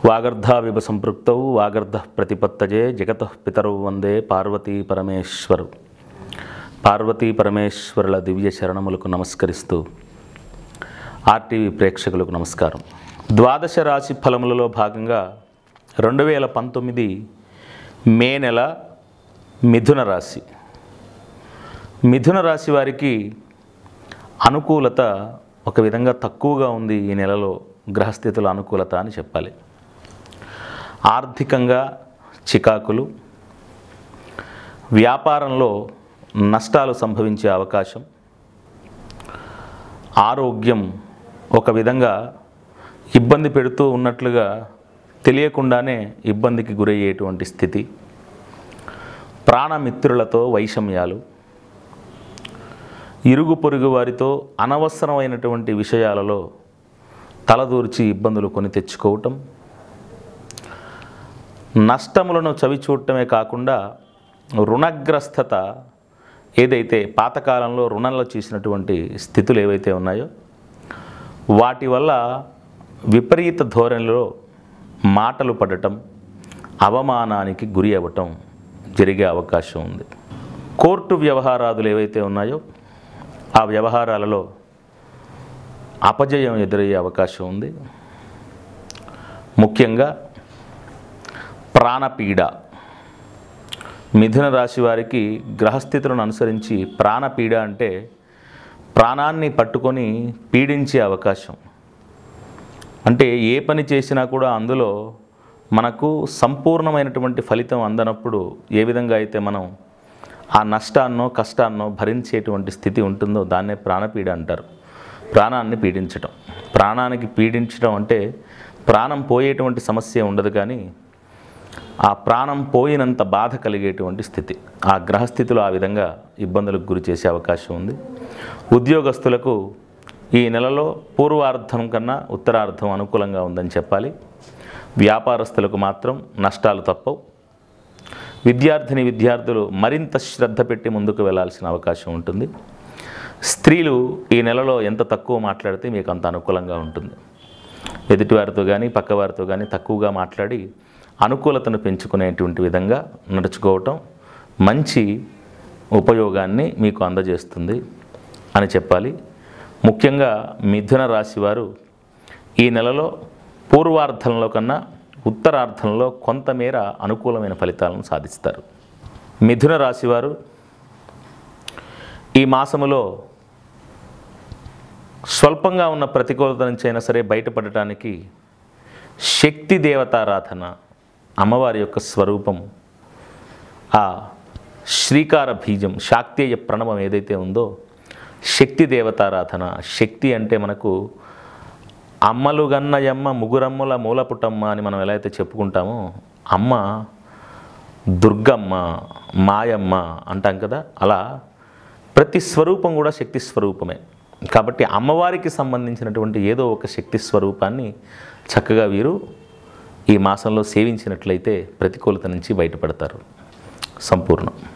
వాగర్ధావిభ సంపృక్తౌ వాగర్ధ ప్రతిపత్తజే జగత పితరౌ వందే పార్వతీ పరమేశ్వరు పార్వతీ పరమేశ్వరుల దివ్య శరణములకు నమస్కరిస్తూ ఆర్టీవీ ప్రేక్షకులకు నమస్కారం ద్వాదశ రాశి ఫలములలో భాగంగా రెండు వేల పంతొమ్మిది మే నెల మిథున రాశి మిథున రాశి వారికి అనుకూలత ఒక విధంగా తక్కువగా ఉంది ఈ నెలలో గ్రహస్థితుల అనుకూలత అని చెప్పాలి ఆర్థికంగా చికాకులు వ్యాపారంలో నష్టాలు సంభవించే అవకాశం ఆరోగ్యం ఒక విధంగా ఇబ్బంది పెడుతూ ఉన్నట్లుగా తెలియకుండానే ఇబ్బందికి గురయ్యేటువంటి స్థితి ప్రాణమిత్రులతో వైషమ్యాలు ఇరుగు పొరుగు వారితో అనవసరమైనటువంటి విషయాలలో తలదూర్చి ఇబ్బందులు కొని తెచ్చుకోవటం నష్టములను చవిచూడటమే కాకుండా రుణగ్రస్తత ఏదైతే పాతకాలంలో రుణంలో చేసినటువంటి స్థితులు ఏవైతే ఉన్నాయో వాటి వల్ల విపరీత ధోరణిలో మాటలు పడటం అవమానానికి గురి అవ్వటం జరిగే అవకాశం ఉంది కోర్టు వ్యవహారాదులు ఏవైతే ఉన్నాయో ఆ వ్యవహారాలలో అపజయం ఎదురయ్యే అవకాశం ఉంది ముఖ్యంగా ప్రాణపీడ మిథున రాశి వారికి గ్రహస్థితులను అనుసరించి ప్రాణపీడ అంటే ప్రాణాన్ని పట్టుకొని పీడించే అవకాశం అంటే ఏ పని చేసినా కూడా అందులో మనకు సంపూర్ణమైనటువంటి ఫలితం అందనప్పుడు ఏ విధంగా అయితే మనం ఆ నష్టాన్నో కష్టాన్నో భరించేటువంటి స్థితి ఉంటుందో దాన్నే ప్రాణపీడ అంటారు ప్రాణాన్ని పీడించటం ప్రాణానికి పీడించడం అంటే ప్రాణం పోయేటువంటి సమస్య ఉండదు కానీ ఆ ప్రాణం పోయినంత బాధ కలిగేటువంటి స్థితి ఆ గ్రహస్థితిలో ఆ విధంగా ఇబ్బందులకు గురి చేసే అవకాశం ఉంది ఉద్యోగస్తులకు ఈ నెలలో పూర్వార్ధం కన్నా ఉత్తరార్ధం అనుకూలంగా ఉందని చెప్పాలి వ్యాపారస్తులకు మాత్రం నష్టాలు తప్పవు విద్యార్థిని విద్యార్థులు మరింత శ్రద్ధ పెట్టి ముందుకు వెళ్ళాల్సిన అవకాశం ఉంటుంది స్త్రీలు ఈ నెలలో ఎంత తక్కువ మాట్లాడితే మీకు అంత అనుకూలంగా ఉంటుంది ఎదుటివారితో కానీ పక్కవారితో కానీ తక్కువగా మాట్లాడి అనుకూలతను పెంచుకునేటువంటి విధంగా నడుచుకోవటం మంచి ఉపయోగాన్ని మీకు అందజేస్తుంది అని చెప్పాలి ముఖ్యంగా మిథున రాశి వారు ఈ నెలలో పూర్వార్ధంలో కన్నా ఉత్తరార్ధంలో కొంతమేర అనుకూలమైన ఫలితాలను సాధిస్తారు మిథున రాశి వారు ఈ మాసములో స్వల్పంగా ఉన్న ప్రతికూలత నుంచి అయినా సరే బయటపడటానికి శక్తి దేవతారాధన అమ్మవారి యొక్క స్వరూపం ఆ శ్రీకార బీజం శాక్తేయ ప్రణవం ఏదైతే ఉందో శక్తి దేవతారాధన శక్తి అంటే మనకు అమ్మలు గన్నయమ్మ ముగురమ్మల మూలపుటమ్మ అని మనం ఎలా అయితే చెప్పుకుంటామో అమ్మ దుర్గమ్మ మాయమ్మ అంటాం కదా అలా ప్రతి స్వరూపం కూడా శక్తి స్వరూపమే కాబట్టి అమ్మవారికి సంబంధించినటువంటి ఏదో ఒక శక్తి స్వరూపాన్ని చక్కగా వీరు ఈ మాసంలో సేవించినట్లయితే ప్రతికూలత నుంచి బయటపడతారు సంపూర్ణం